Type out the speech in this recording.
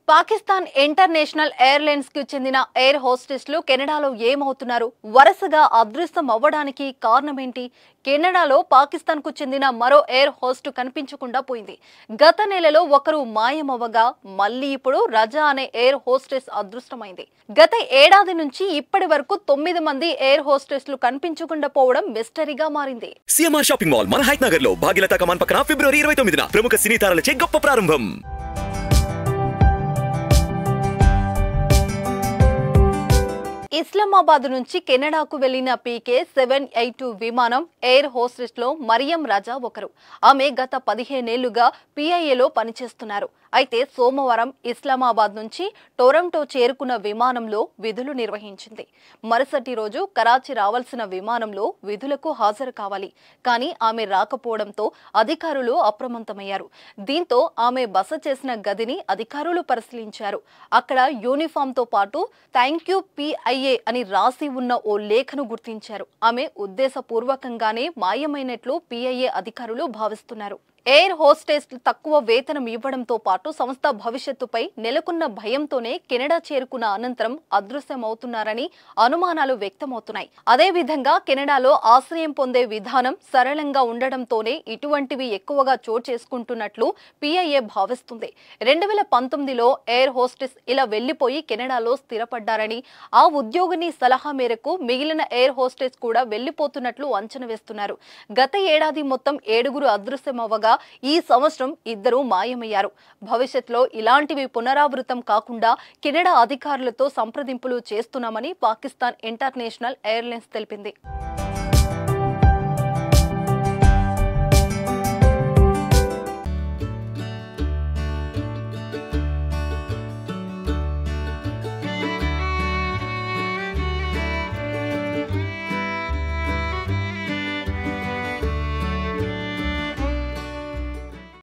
Pakistan international airlines కు చెందిన air హోస్టెస్లు కెనడాలో ఏమవుతున్నారు వరుసగా అదృష్టం అవ్వడానికి కారణమేంటి కెనడాలో పాకిస్తాన్ కు చెందిన మరో ఎయిర్ హోస్ట్ కనిపించకుండా పోయింది గత నెలలో ఒకరు మాయమవ్వగా మళ్ళీ ఇప్పుడు రజా అనే ఎయిర్ హోస్టెస్ అదృష్టమైంది గత ఏడాది నుంచి ఇప్పటి వరకు తొమ్మిది మంది ఎయిర్ హోస్టెస్లు కనిపించకుండా పోవడం మిస్టరీగా మారింది సిఎంఆర్ షాపింగ్ మాల్ మన హైట్ నగర్ లో భాగ్యలత కమాన్ పక్కన ఫిబ్రవరి ఇరవై తొమ్మిదిన ప్రముఖ సినీ తారలచే గొప్ప ప్రారంభం ఇస్లామాబాద్ నుంచి కెనడాకు వెళ్లిన పీకే సెవెన్ ఎయిట్ టూ విమానం ఎయిర్ హోస్టెస్ లో మరియం రజా ఒకరు ఆమె గత పదిహేనేళ్లుగా పిఐఏలో పనిచేస్తున్నారు అయితే సోమవారం ఇస్లామాబాద్ నుంచి టొరంటో చేరుకున్న విమానంలో విధులు నిర్వహించింది మరుసటి రోజు కరాచీ రావాల్సిన విమానంలో విధులకు హాజరు కావాలి కానీ ఆమె రాకపోవడంతో అధికారులు అప్రమత్తమయ్యారు దీంతో ఆమె బస చేసిన గదిని అధికారులు పరిశీలించారు అక్కడ యూనిఫామ్ తో పాటు థ్యాంక్ యూ పిఐఏ అని రాసి ఉన్న ఓ లేఖను గుర్తించారు ఆమె ఉద్దేశపూర్వకంగానే మాయమైనట్లు పిఐఏ అధికారులు భావిస్తున్నారు ఎయిర్ హోస్టెస్ తక్కువ వేతనం ఇవ్వడంతో పాటు సంస్థ భవిష్యత్తుపై నెలకొన్న భయంతోనే కెనడా చేరుకున్న అనంతరం అదృశ్యమవుతున్నారని అనుమానాలు వ్యక్తమవుతున్నాయి అదేవిధంగా కెనడాలో ఆశ్రయం పొందే విధానం సరళంగా ఉండడంతోనే ఇటువంటివి ఎక్కువగా చోటు చేసుకుంటున్నట్లు పిఐఏ భావిస్తుంది రెండు వేల పంతొమ్మిదిలో ఎయిర్ హోస్టెస్ ఇలా వెళ్లిపోయి కెనడాలో స్థిరపడ్డారని ఆ ఉద్యోగిని సలహా మేరకు మిగిలిన ఎయిర్ హోస్టెస్ కూడా వెళ్లిపోతున్నట్లు అంచనా వేస్తున్నారు గత ఏడాది మొత్తం ఏడుగురు అదృశ్యమవ్వగా ఈ సంవత్సరం ఇద్దరు మాయమయ్యారు భవిష్యత్తులో ఇలాంటివి పునరావృతం కాకుండా కెనడా అధికారులతో సంప్రదింపులు చేస్తున్నామని పాకిస్తాన్ ఇంటర్నేషనల్ ఎయిర్లైన్స్ తెలిపింది